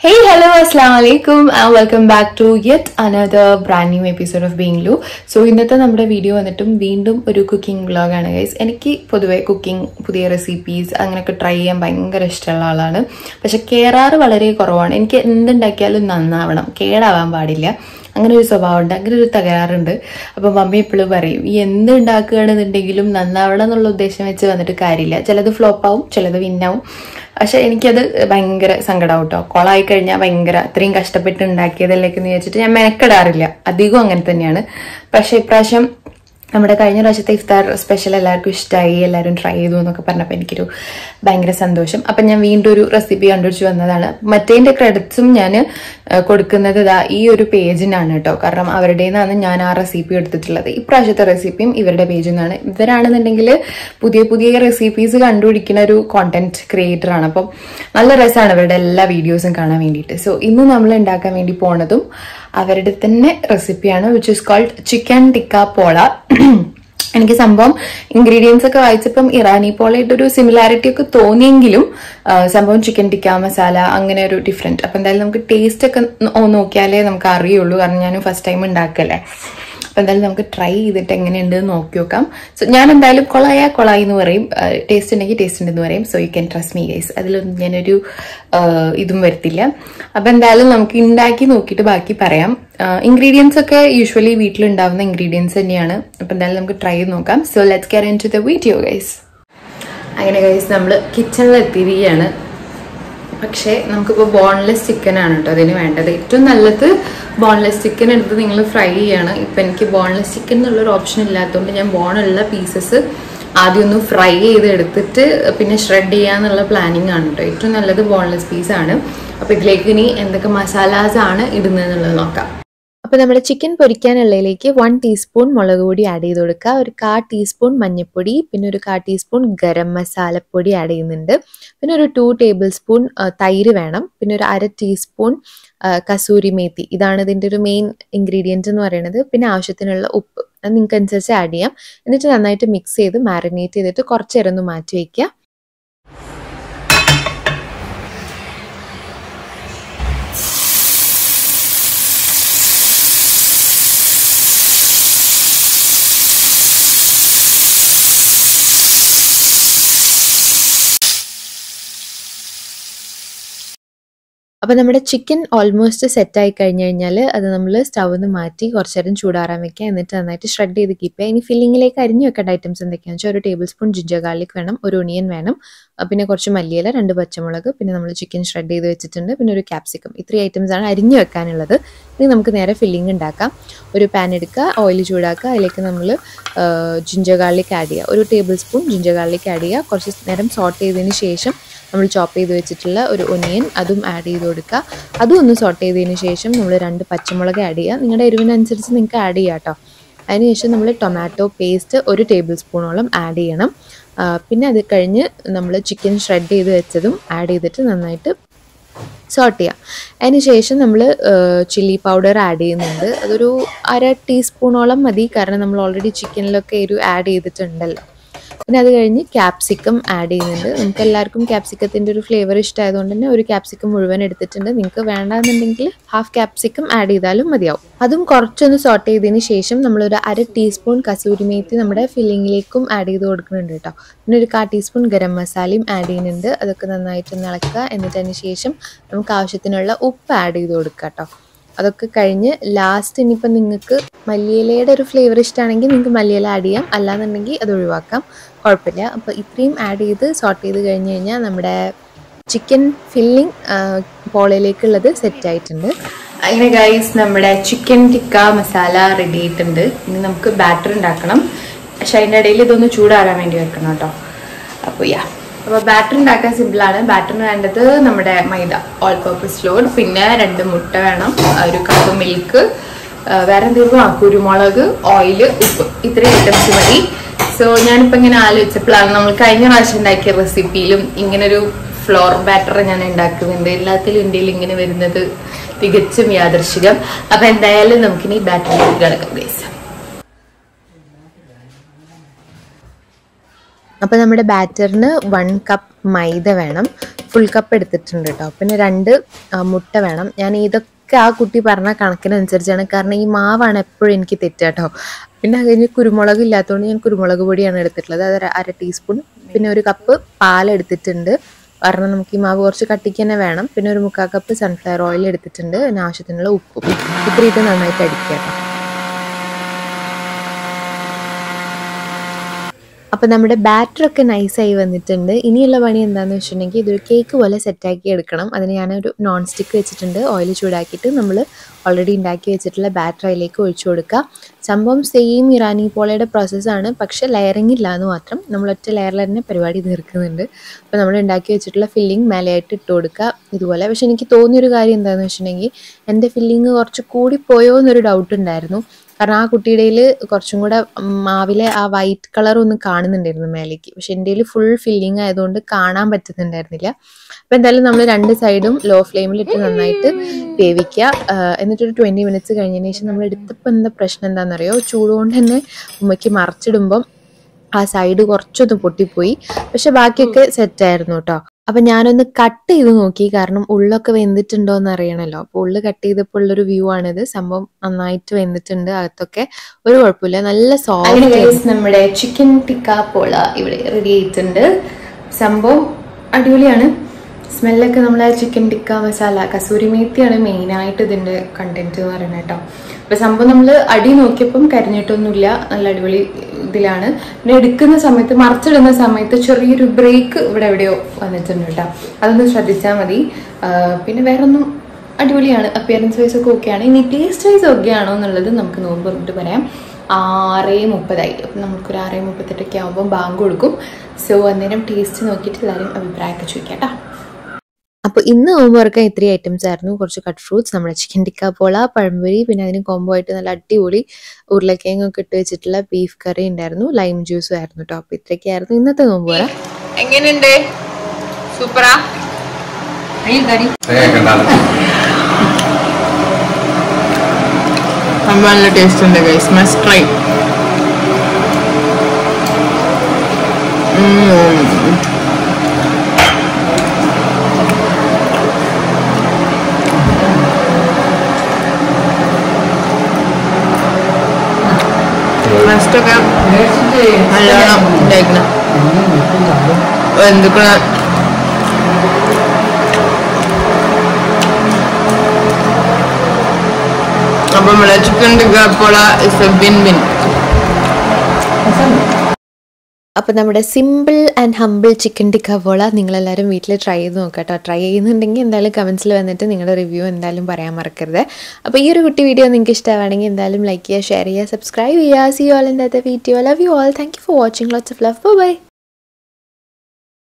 Hey, hello, assalamu alaikum and welcome back to yet another brand new episode of Being Lu. So ഇന്നത്തെ നമ്മുടെ video വന്നിട്ടും വീണ്ടും ഒരു cooking വ്ളോഗാണ് guys എനിക്ക് പൊതുവെ കുക്കിംഗ് പുതിയ റെസിപ്പീസ് അങ്ങനെയൊക്കെ ട്രൈ ചെയ്യാൻ ഭയങ്കര ഇഷ്ടമുള്ള ആളാണ് പക്ഷെ കേറാറ് വളരെ കുറവാണ് എനിക്ക് എന്തുണ്ടാക്കിയാലും നന്നാവണം കേടാവാൻ പാടില്ല അങ്ങനെ ഒരു സ്വഭാവമുണ്ട് അങ്ങനെ ഒരു തകരാറുണ്ട് അപ്പം മമ്മി എപ്പോഴും പറയും ഈ എന്ത് ഉണ്ടാക്കുകയാണെന്നുണ്ടെങ്കിലും നന്നാവണം എന്നുള്ള ഉദ്ദേശം വെച്ച് വന്നിട്ട് കാര്യമില്ല ചിലത് ഫ്ലോപ്പ് ആവും ചിലത് വിന്നാവും പക്ഷെ എനിക്കത് ഭയങ്കര സങ്കടമാവും കേട്ടോ കൊളായി കഴിഞ്ഞാൽ ഭയങ്കര അത്രയും കഷ്ടപ്പെട്ട് ഉണ്ടാക്കിയതല്ലേക്ക് എന്ന് വിചാരിച്ചിട്ട് ഞാൻ മെനക്കെടാറില്ല അധികം അങ്ങനെ തന്നെയാണ് പക്ഷെ ഇപ്രാവശ്യം നമ്മുടെ കഴിഞ്ഞ പ്രാവശ്യത്തെ ഇഫ്താർ സ്പെഷ്യൽ എല്ലാവർക്കും ഇഷ്ടമായി എല്ലാവരും ട്രൈ ചെയ്തു എന്നൊക്കെ പറഞ്ഞപ്പോൾ എനിക്കൊരു ഭയങ്കര സന്തോഷം അപ്പം ഞാൻ വീണ്ടും ഒരു റെസിപ്പി കണ്ടുപിടിച്ച് വന്നതാണ് മറ്റേതിൻ്റെ ക്രെഡിറ്റ്സും ഞാൻ കൊടുക്കുന്നത് ഇതാ ഈ ഒരു പേജിനാണ് കേട്ടോ കാരണം അവരുടെ നിന്നാണ് ഞാൻ ആ റെസിപ്പി എടുത്തിട്ടുള്ളത് ഇപ്രാവശ്യത്തെ റെസിപ്പിയും ഇവരുടെ പേജിൽ നിന്നാണ് ഇവരാണെന്നുണ്ടെങ്കിൽ പുതിയ പുതിയ റെസിപ്പീസ് കണ്ടുപിടിക്കുന്ന ഒരു കോണ്ടന്റ് ക്രിയേറ്റർ ആണ് അപ്പം നല്ല രസമാണ് ഇവരുടെ എല്ലാ വീഡിയോസും കാണാൻ വേണ്ടിയിട്ട് സോ ഇന്ന് നമ്മൾ ഉണ്ടാക്കാൻ വേണ്ടി പോണതും അവരുടെ തന്നെ റെസിപ്പിയാണ് which is called chicken tikka pola എനിക്ക് സംഭവം ഇൻഗ്രീഡിയൻസ് ഒക്കെ വായിച്ചപ്പം ഇറാനി പോളയായിട്ട് ഒരു സിമിലാരിറ്റി ഒക്കെ തോന്നിയെങ്കിലും ആ, സംഭവം ചിക്കൻ ടിക്ക മസാല അങ്ങനെ ഒരു ഡിഫറെന്റ് അപ്പൊ എന്തായാലും നമുക്ക് ടേസ്റ്റ് ഒക്കെ നോ- നോക്കിയാലേ നമുക്ക് അറിയുള്ളൂ കാരണം ഞാൻ ഫസ്റ്റ് ടൈം ഉണ്ടാക്കല്ലേ അപ്പൊ എന്തായാലും നമുക്ക് ട്രൈ ചെയ്തിട്ട് എങ്ങനെയുണ്ട് എന്ന് നോക്കി നോക്കാം സോ ഞാൻ എന്തായാലും കൊളായ കൊളായി എന്ന് പറയും ടേസ്റ്റ് ഉണ്ടെങ്കിൽ ടേസ്റ്റ് ഉണ്ടെന്ന് പറയും so you can trust me guys അതിലൊന്നും ഞാനൊരു ആ, ഇതും വരുത്തില്ല അപ്പൊ എന്തായാലും നമുക്ക് ഉണ്ടാക്കി നോക്കിയിട്ട് ബാക്കി പറയാം ഇൻഗ്രീഡിയൻസ് ഒക്കെ യൂഷ്വലി വീട്ടിലുണ്ടാവുന്ന ഇൻഗ്രീഡിയൻസ് തന്നെയാണ് അപ്പൊ എന്തായാലും നമുക്ക് ട്രൈ ചെയ്ത് നോക്കാം so let's get into the video guys അങ്ങനെ ഗൈസ് നമ്മൾ കിച്ചണിൽ എത്തിയിരിക്കുകയാണ് പക്ഷേ നമുക്കിപ്പോൾ ബോൺലെസ് ചിക്കൻ ആണ് കേട്ടോ അതിന് വേണ്ടത് ഏറ്റവും നല്ലത് ബോൺലെസ് ചിക്കൻ എടുത്ത് നിങ്ങൾ ഫ്രൈ ചെയ്യാണ് ഇപ്പം എനിക്ക് ബോൺലെസ് ചിക്കൻ എന്നുള്ളൊരു ഓപ്ഷൻ ഇല്ലാത്തതുകൊണ്ട് ഞാൻ ബോണുള്ള പീസസ് ആദ്യം ഒന്ന് ഫ്രൈ ചെയ്ത് എടുത്തിട്ട് പിന്നെ ഷ്രെഡ് ചെയ്യാന്നുള്ള പ്ലാനിങ് ആണ് കേട്ടോ ഏറ്റവും നല്ലത് ബോൺലെസ് പീസാണ് അപ്പോൾ ഇതിലേക്ക് ഇനി എന്തൊക്കെ മസാലാസ് ആണ് ഇടുന്നതെന്നുള്ളത് നോക്കാം അപ്പോൾ നമ്മുടെ ചിക്കൻ പൊരിക്കാനുള്ളതിലേക്ക് വൺ ടീസ്പൂൺ മുളക് പൊടി ആഡ് ചെയ്ത് കൊടുക്കുക ഒരു കാ ടീസ്പൂൺ മഞ്ഞൾപ്പൊടി പിന്നെ ഒരു കാ ടീസ്പൂൺ ഗരം മസാലപ്പൊടി ആഡ് ചെയ്യുന്നുണ്ട് പിന്നെ ഒരു ടു ടേബിൾ സ്പൂൺ തൈര് വേണം പിന്നെ ഒരു അര ടീസ്പൂൺ ആ, കസൂരി മേത്തി ഇതാണ് ഇതിൻ്റെ ഒരു മെയിൻ ഇൻഗ്രീഡിയൻറ്റ് എന്ന് പറയുന്നത് പിന്നെ ആവശ്യത്തിനുള്ള ഉപ്പ് അത് നിങ്ങൾക്ക് അനുസരിച്ച് ആഡ് ചെയ്യാം എന്നിട്ട് നന്നായിട്ട് മിക്സ് ചെയ്ത് മാരിനേറ്റ് ചെയ്തിട്ട് കുറച്ച് നേരം ഒന്ന് മാറ്റി വയ്ക്കുക അപ്പോൾ നമ്മുടെ ചിക്കൻ ഓൾമോസ്റ്റ് സെറ്റ് ആയി കഴിഞ്ഞ് കഴിഞ്ഞാൽ അത് നമ്മൾ സ്റ്റൗവിൽ നിന്ന് മാറ്റി കുറച്ച് നേരം ചൂടാറാൻ വെക്കുക എന്നിട്ട് നന്നായിട്ട് ഷ്രെഡ് ചെയ്ത് കീപ്പ് ചെയ്യുക ഇനി ഫില്ലിങ്ങിലേക്ക് അരിഞ്ഞു വെക്കേണ്ട ഐറ്റംസ് എന്തൊക്കെയാണെന്ന് വെച്ചാൽ ഒരു ടേബിൾ സ്പൂൺ ജിഞ്ചർ ഗാർലിക് വേണം ഒരു ഒണിയൻ വേണം ആ, പിന്നെ കുറച്ച് മല്ലിയില രണ്ട് പച്ചമുളക് പിന്നെ നമ്മൾ ചിക്കൻ ഷ്രെഡ് ചെയ്ത് വെച്ചിട്ടുണ്ട് പിന്നെ ഒരു ക്യാപ്സിക്കം ഇത്രയും ഐറ്റംസ് ആണ് അരിഞ്ഞു വെക്കാനുള്ളത് ഇനി നമുക്ക് നേരെ ഫില്ലിംഗ് ഉണ്ടാക്കാം ഒരു പാൻ എടുക്കുക ഓയിൽ ചൂടാക്കുക അതിലേക്ക് നമ്മൾ ജിഞ്ചർ ഗാർലിക് ആഡ് ചെയ്യുക ഒരു tablespoon ginger garlic add ചെയ്യുക കുറച്ച് നേരം സോട്ട് ചെയ്തതിന് ശേഷം നമ്മൾ ചോപ്പ് ചെയ്ത് വെച്ചിട്ടുള്ള ഒരു ഒനിയൻ അതും ആഡ് ചെയ്ത് കൊടുക്കുക അതും ഒന്ന് സോട്ട് ചെയ്തതിന് ശേഷം നമ്മൾ രണ്ട് പച്ചമുളക് ആഡ് ചെയ്യുക നിങ്ങളുടെ എരിവിനനുസരിച്ച് നിങ്ങൾക്ക് ആഡ് ചെയ്യാം കേട്ടോ അതിനുശേഷം നമ്മൾ ടൊമാറ്റോ പേസ്റ്റ് ഒരു ടേബിൾ സ്പൂണോളം ആഡ് ചെയ്യണം ആ, പിന്നെ അത് കഴിഞ്ഞ് നമ്മൾ ചിക്കൻ ഷ്രെഡ് ചെയ്ത് വെച്ചതും ആഡ് ചെയ്തിട്ട് നന്നായിട്ട് സോട്ട് ചെയ്യാം അതിന് ശേഷം നമ്മൾ ചില്ലി പൗഡർ ആഡ് ചെയ്യുന്നുണ്ട് അതൊരു അര ടീസ്പൂണോളം മതി കാരണം നമ്മൾ ഓൾറെഡി ചിക്കനിലൊക്കെ എരിവ് ആഡ് ചെയ്തിട്ടുണ്ടല്ലോ പിന്നെ അത് കഴിഞ്ഞ് ക്യാപ്സിക്കം ആഡ് ചെയ്യുന്നുണ്ട് നമുക്ക് എല്ലാവർക്കും ക്യാപ്സിക്കത്തിൻ്റെ ഒരു ഫ്ലേവർ ഇഷ്ടമായതുകൊണ്ട് തന്നെ ഒരു ക്യാപ്സിക്കം മുഴുവൻ എടുത്തിട്ടുണ്ട് നിങ്ങൾക്ക് വേണ്ടാന്നുണ്ടെങ്കിൽ ഹാഫ് ക്യാപ്സിക്കം ആഡ് ചെയ്താലും മതിയാവും അതും കുറച്ചൊന്ന് സോട്ട് ചെയ്തതിന് ശേഷം നമ്മളൊരു അര ടീസ്പൂൺ കസൂരി മേത്തി നമ്മുടെ ഫില്ലിങ്ങിലേക്കും ആഡ് ചെയ്ത് കൊടുക്കുന്നുണ്ട് കേട്ടോ പിന്നെ ഒരു കാ ടീസ്പൂൺ ഗരം മസാലയും ആഡ് ചെയ്യുന്നുണ്ട് അതൊക്കെ നന്നായിട്ടൊന്ന് ഇളക്കുക എന്നിട്ട് അതിന് ശേഷം നമുക്ക് ആവശ്യത്തിനുള്ള ഉപ്പ് ആഡ് ചെയ്ത് കൊടുക്കുക കേട്ടോ അതൊക്കെ കഴിഞ്ഞ് ലാസ്റ്റ് ഇനിയിപ്പോൾ നിങ്ങൾക്ക് മല്ലിയിലയുടെ ഒരു ഫ്ലേവർ ഇഷ്ടമാണെങ്കിൽ നിങ്ങൾക്ക് മല്ലിയില ആഡ് ചെയ്യാം അല്ലാന്നുണ്ടെങ്കിൽ അത് ഒഴിവാക്കാം കുഴപ്പമില്ല അപ്പോൾ ഇത്രയും ആഡ് ചെയ്ത് സോട്ട് ചെയ്ത് കഴിഞ്ഞ് കഴിഞ്ഞാൽ നമ്മുടെ ചിക്കൻ ഫില്ലിംഗ് പോളയിലേക്കുള്ളത് സെറ്റ് ആയിട്ടുണ്ട് അങ്ങനെ ഗൈസ് നമ്മുടെ ചിക്കൻ ടിക്ക മസാല റെഡി ആയിട്ടുണ്ട് ഇനി നമുക്ക് ബാറ്റർ ഉണ്ടാക്കണം പക്ഷെ അതിൻ്റെ ഇടയിൽ ഇതൊന്ന് ചൂടാറാൻ വേണ്ടി വെക്കണം കേട്ടോ അപ്പോൾ യാ അപ്പോൾ ബാറ്റർ ഉണ്ടാക്കാൻ സിമ്പിളാണ് ബാറ്ററിന് വേണ്ടത് നമ്മുടെ മൈദ ഓൾ പർപ്പസ് ഫ്ലോർ പിന്നെ രണ്ട് മുട്ട വേണം ഒരു കപ്പ് മിൽക്ക് വേറെ എന്തെങ്കിലും ആ കുരുമുളക് ഓയില് ഉപ്പ് ഇത്രയും ഐറ്റംസ് മതി സോ ഞാനിപ്പോൾ ഇങ്ങനെ ആലോചിച്ചപ്പോഴാണ് നമ്മൾ കഴിഞ്ഞ പ്രാവശ്യം ഉണ്ടാക്കിയ റെസിപ്പിയിലും ഇങ്ങനൊരു ഫ്ലോർ ബാറ്റർ ഞാൻ ഉണ്ടാക്കുന്നുണ്ട് എല്ലാത്തിലും ഇന്ത്യയിൽ ഇങ്ങനെ വരുന്നത് തികച്ചും യാദർശികം അപ്പൊ എന്തായാലും നമുക്കിനി ബാറ്ററിലേക്ക് കിടക്കാം ഗൈസ് അപ്പോൾ നമ്മുടെ ബാറ്ററിന് വൺ കപ്പ് മൈദ വേണം ഫുൾ കപ്പ് എടുത്തിട്ടുണ്ട് കേട്ടോ പിന്നെ രണ്ട് ആ, മുട്ട വേണം ഞാൻ ഇതൊക്കെ ആ കുട്ടി പറഞ്ഞ കണക്കിനനുസരിച്ചാണ് കാരണം ഈ മാവാണ് എപ്പോഴും എനിക്ക് തെറ്റുക കേട്ടോ പിന്നെ അത് കഴിഞ്ഞ് കുരുമുളക് ഇല്ലാത്തതുകൊണ്ട് ഞാൻ കുരുമുളക് പൊടിയാണ് എടുത്തിട്ടുള്ളത് അത് ഒരു അര ടീസ്പൂൺ പിന്നെ ഒരു കപ്പ് പാൽ എടുത്തിട്ടുണ്ട് കാരണം നമുക്ക് ഈ മാവ് കുറച്ച് കട്ടിക്ക് തന്നെ വേണം പിന്നെ ഒരു മുക്കാൽ കപ്പ് സൺഫ്ലവർ ഓയിൽ എടുത്തിട്ടുണ്ട് പിന്നെ ആവശ്യത്തിനുള്ള ഉപ്പും ഇത്രയിട്ട് നന്നായിട്ട് അടിക്കുക കേട്ടോ അപ്പോൾ നമ്മുടെ ബാറ്ററൊക്കെ നൈസായി വന്നിട്ടുണ്ട് ഇനിയുള്ള പണി എന്താണെന്ന് വെച്ചിട്ടുണ്ടെങ്കിൽ ഇതൊരു കേക്ക് പോലെ സെറ്റാക്കി എടുക്കണം അതിന് ഞാനൊരു നോൺ സ്റ്റിക്ക് വെച്ചിട്ടുണ്ട് ഓയിൽ ചൂടാക്കിയിട്ട് നമ്മൾ ഓൾറെഡി ഉണ്ടാക്കി വെച്ചിട്ടുള്ള ബാറ്റർ അതിലേക്ക് ഒഴിച്ചു കൊടുക്കുക സംഭവം സെയിം ഇറാനി പോളയുടെ പ്രോസസ്സാണ് പക്ഷേ ലെയറിംഗ് ഇല്ല എന്ന് മാത്രം നമ്മൾ ഒറ്റ ലെയറിൽ തന്നെ പരിപാടി തീർക്കുന്നുണ്ട് അപ്പോൾ നമ്മൾ ഉണ്ടാക്കി വെച്ചിട്ടുള്ള ഫില്ലിംഗ് മേലെയായിട്ട് ഇട്ട് കൊടുക്കുക ഇതുപോലെ പക്ഷേ എനിക്ക് തോന്നിയൊരു കാര്യം എന്താണെന്ന് വെച്ചിട്ടുണ്ടെങ്കിൽ എൻ്റെ ഫില്ലിങ് കുറച്ച് കൂടിപ്പോയോ എന്നൊരു ഡൗട്ട് ഉണ്ടായിരുന്നു കാരണം ആ കുട്ടിയുടെ കുറച്ചും കൂടെ മാവിലെ ആ വൈറ്റ് കളർ ഒന്ന് കാണുന്നുണ്ടായിരുന്നു മേലേക്ക് പക്ഷെ എൻ്റെ ഫുൾ ഫില്ലിങ് ആയതുകൊണ്ട് കാണാൻ പറ്റുന്നുണ്ടായിരുന്നില്ല അപ്പം എന്തായാലും നമ്മൾ രണ്ട് സൈഡും ലോ ഫ്ലെയിമിലിട്ട് നന്നായിട്ട് വേവിക്കുക ആ, എന്നിട്ടൊരു ട്വൻറ്റി മിനിറ്റ്സ് കഴിഞ്ഞതിന് ശേഷം നമ്മൾ എടുത്തപ്പോൾ എന്താ പ്രശ്നം എന്താണെന്നറിയോ ചൂടുകൊണ്ട് തന്നെ ഉമ്മയ്ക്ക് മറിച്ചിടുമ്പം ആ സൈഡ് കുറച്ചൊന്ന് പൊട്ടിപ്പോയി പക്ഷെ ബാക്കിയൊക്കെ സെറ്റായിരുന്നു കേട്ടോ അപ്പൊ ഞാനൊന്ന് കട്ട് ചെയ്ത് നോക്കി കാരണം ഉള്ളൊക്കെ വെന്തിട്ടുണ്ടോ എന്ന് അറിയണല്ലോ അപ്പൊ ഉള്ളു കട്ട് ചെയ്തപ്പോൾ ഉള്ളൊരു വ്യൂ ആണിത് സംഭവം നന്നായിട്ട് വെന്തിട്ടുണ്ട് അകത്തൊക്കെ ഒരു കുഴപ്പമില്ല നല്ല അങ്ങനെ സോഫ്റ്റ് guys, നമ്മുടെ ചിക്കൻ ടിക്ക പോള ഇവിടെ റെഡി ആയിട്ടുണ്ട് സംഭവം അടിപൊളിയാണ് സ്മെല്ലൊക്കെ നമ്മളെ ചിക്കൻ ടിക്ക മസാല കസൂരി മേത്തിയാണ് മെയിനായിട്ട് ഇതിന്റെ കണ്ടന്റ് എന്ന് പറയുന്നത് കേട്ടോ അപ്പൊ സംഭവം നമ്മൾ അടി നോക്കിയപ്പം കരിഞ്ഞിട്ടൊന്നുമില്ല നല്ല അടിപൊളി ഇതിലാണ് പിന്നെ എടുക്കുന്ന സമയത്ത് മറിച്ചിടുന്ന സമയത്ത് ചെറിയൊരു ബ്രേക്ക് ഇവിടെ എവിടെയോ വന്നിട്ടുണ്ട് കേട്ടോ അതൊന്ന് ശ്രദ്ധിച്ചാൽ മതി ആ, പിന്നെ വേറൊന്നും അടിപൊളിയാണ് അപ്പിയറൻസ് വൈസ് ഒക്കെ ഓക്കെയാണ് ഇനി ടേസ്റ്റ് വൈസ് ഓക്കെ ആണോ എന്നുള്ളത് നമുക്ക് നോമ്പ് പറഞ്ഞിട്ട് പറയാം ആറ് മുപ്പതായി അപ്പം നമുക്കൊരു ആറ് മുപ്പത്തെട്ടൊക്കെ ആകുമ്പോൾ ബാങ്ക് കൊടുക്കും സോ അന്നേരം ടേസ്റ്റ് നോക്കിയിട്ട് എല്ലാവരും അഭിപ്രായമൊക്കെ ചോദിക്കാം കേട്ടോ അപ്പൊ ഇന്ന് നോമ്പ് തുറക്കാൻ ഇത്രയും ഐറ്റംസ് ആയിരുന്നു കുറച്ച് കട്ട് ഫ്രൂട്ട്സ് നമ്മുടെ ചിക്കൻ ടിക്ക പോള പഴംപൊരി പിന്നെ അതിന് കോംബോ ആയിട്ട് നല്ല അടിപൊളി ഉരുളക്കിഴങ്ങൊക്കെ ഇട്ട് വെച്ചിട്ടുള്ള ബീഫ് കറി ഉണ്ടായിരുന്നു ലൈം ജ്യൂസും ആയിരുന്നു കേട്ടോ അപ്പൊ ഇത്രയൊക്കെയായിരുന്നു ഇന്നത്തെ നോമ്പ് തുറ എങ്ങനെയുണ്ട് സൂപ്പറാ സംഭവം നല്ല ടേസ്റ്റ് ഉണ്ട് ഗൈസ് മസ്റ്റ് ട്രൈ മസ്റ്റൊക്കെ നല്ലോണം ഉണ്ടായിരിക്കണം എന്തൊക്കെ അപ്പം നമ്മളെ ചിക്കൻ ടിക്ക പോള ഇസ് എ ബിൻ ബിൻ അപ്പൊ നമ്മുടെ simple and humble chicken tikka pola നിങ്ങളെല്ലാവരും വീട്ടിൽ ട്രൈ ചെയ്ത് നോക്കാം കേട്ടോ ട്രൈ ചെയ്യുന്നുണ്ടെങ്കിൽ എന്തായാലും കമൻസിൽ വന്നിട്ട് നിങ്ങളുടെ റിവ്യൂ എന്തായാലും പറയാൻ മറക്കരുത് അപ്പോൾ ഈ ഒരു കുട്ടി വീഡിയോ നിങ്ങൾക്ക് ഇഷ്ടമാണെങ്കിൽ എന്തായാലും ലൈക്ക് ചെയ്യുക ഷെയർ ചെയ്യുക സബ്സ്ക്രൈബ് ചെയ്യുക see all in the video love you all thank you for watching lots of love by